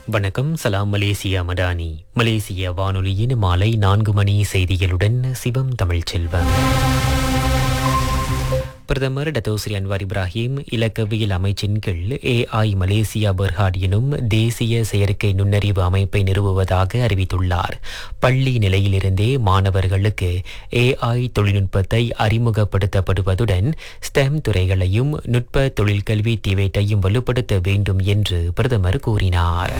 வணக்கம் சலாம் மலேசியா மடானி மலேசிய வானொலியின் மாலை நான்கு மணி செய்திகளுடன் சிவம் தமிழ்ச்செல்வம் பிரதமர் டத்தோஸ்ரீ அன்வார் இப்ராஹிம் இலக்கவியல் அமைச்சின் கீழ் ஏஐ மலேசியா பெர்ஹாட் எனும் தேசிய செயற்கை நுண்ணறிவு அமைப்பை நிறுவுவதாக அறிவித்துள்ளார் பள்ளி நிலையிலிருந்தே மாணவர்களுக்கு ஏஐ தொழில்நுட்பத்தை அறிமுகப்படுத்தப்படுவதுடன் ஸ்டெம் துறைகளையும் நுட்ப தொழிற்கல்வி தீவேட்டையும் வலுப்படுத்த வேண்டும் என்று பிரதமர் கூறினார்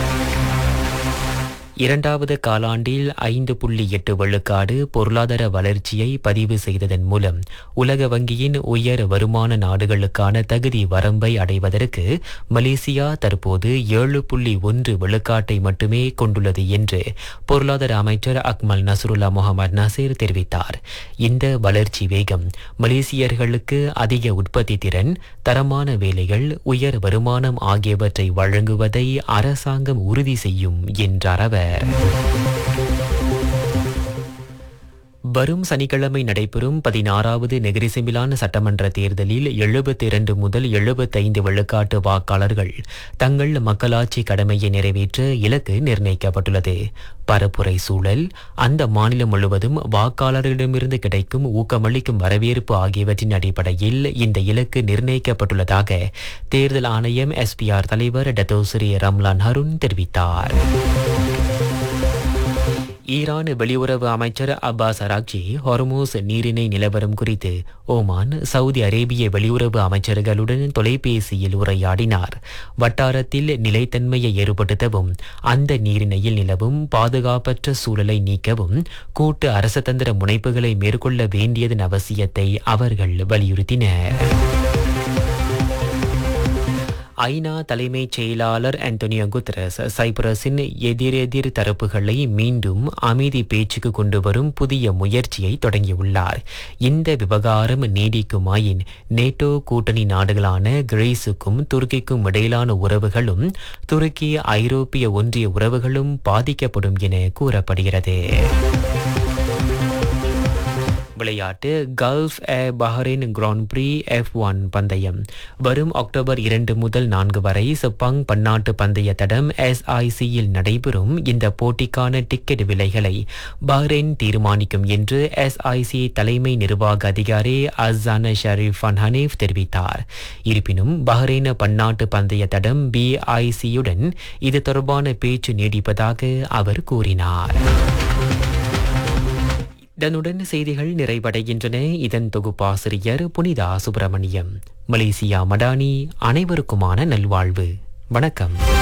இரண்டாவது காலாண்டில் ஐந்து புள்ளி எட்டு விழுக்காடு பொருளாதார வளர்ச்சியை பதிவு செய்ததன் மூலம் உலக வங்கியின் உயர் வருமான நாடுகளுக்கான தகுதி வரம்பை அடைவதற்கு மலேசியா தற்போது ஏழு புள்ளி ஒன்று விழுக்காட்டை மட்டுமே கொண்டுள்ளது என்று பொருளாதார அமைச்சர் அக்மல் நசருல்லா முகமது நசீர் தெரிவித்தார் இந்த வளர்ச்சி வேகம் மலேசியர்களுக்கு அதிக உற்பத்தி திறன் தரமான வேலைகள் உயர் வருமானம் ஆகியவற்றை வழங்குவதை அரசாங்கம் உறுதி செய்யும் என்றார் அவர் வரும் சனிக்கிழமை நடைபெறும் பதினாறாவது நெகிரிசிமிலான சட்டமன்ற தேர்தலில் எழுபத்தி இரண்டு முதல் எழுபத்தைந்து விழுக்காட்டு வாக்காளர்கள் தங்கள் மக்களாட்சி கடமையை நிறைவேற்ற இலக்கு நிர்ணயிக்கப்பட்டுள்ளது பரப்புரை சூழல் அந்த மாநிலம் முழுவதும் வாக்காளர்களிடமிருந்து கிடைக்கும் ஊக்கமளிக்கும் வரவேற்பு ஆகியவற்றின் அடிப்படையில் இந்த இலக்கு நிர்ணயிக்கப்பட்டுள்ளதாக தேர்தல் ஆணையம் எஸ்பிஆர் தலைவர் டத்தோஸ்ரீ ரம்லான் ஹருண் தெரிவித்தார் ஈரான் வெளியுறவு அமைச்சர் அப்பாஸ் அராக்சி ஹொர்மோஸ் நீரிணை நிலவரம் குறித்து ஓமான் சவுதி அரேபிய வெளியுறவு அமைச்சர்களுடன் தொலைபேசியில் உரையாடினார் வட்டாரத்தில் நிலைத்தன்மையை ஏற்படுத்தவும் அந்த நீரிணையில் நிலவும் பாதுகாப்பற்ற சூழலை நீக்கவும் கூட்டு அரசதந்திர முனைப்புகளை மேற்கொள்ள வேண்டியதன் அவசியத்தை அவர்கள் வலியுறுத்தினர் ஐநா தலைமைச் செயலாளர் ஆண்டோனியோ குத்ரஸ் சைப்ரஸின் எதிரெதிர் தரப்புகளை மீண்டும் அமைதி பேச்சுக்கு கொண்டு வரும் புதிய முயற்சியை தொடங்கியுள்ளார் இந்த விவகாரம் நீடிக்குமாயின் நேட்டோ கூட்டணி நாடுகளான கிரீஸுக்கும் துருக்கிக்கும் இடையிலான உறவுகளும் துருக்கி ஐரோப்பிய ஒன்றிய உறவுகளும் பாதிக்கப்படும் என கூறப்படுகிறது விளையாட்டு Gulf Air Bahrain grand prix F one பந்தயம் வரும் அக்டோபர் இரண்டு முதல் நான்கு வரை செப்பாங் பன்னாட்டு பந்தய தடம் எஸ்ஐசியில் நடைபெறும் இந்த போட்டிக்கான டிக்கெட் விலைகளை பஹ்ரைன் தீர்மானிக்கும் என்று எஸ்ஐசி தலைமை நிர்வாக அதிகாரி அசான ஷரீஃப் அன் ஹனீஃப் தெரிவித்தார் இருப்பினும் பஹ்ரைன் பன்னாட்டு பந்தய தடம் பிஐசியுடன் இது தொடர்பான பேச்சு நீடிப்பதாக அவர் கூறினார் இதனுடன் செய்திகள் நிறைவடைகின்றன இதன் தொகுப்பாசிரியர் புனிதா சுப்பிரமணியம் மலேசியா மடானி அனைவருக்குமான நல்வாழ்வு வணக்கம்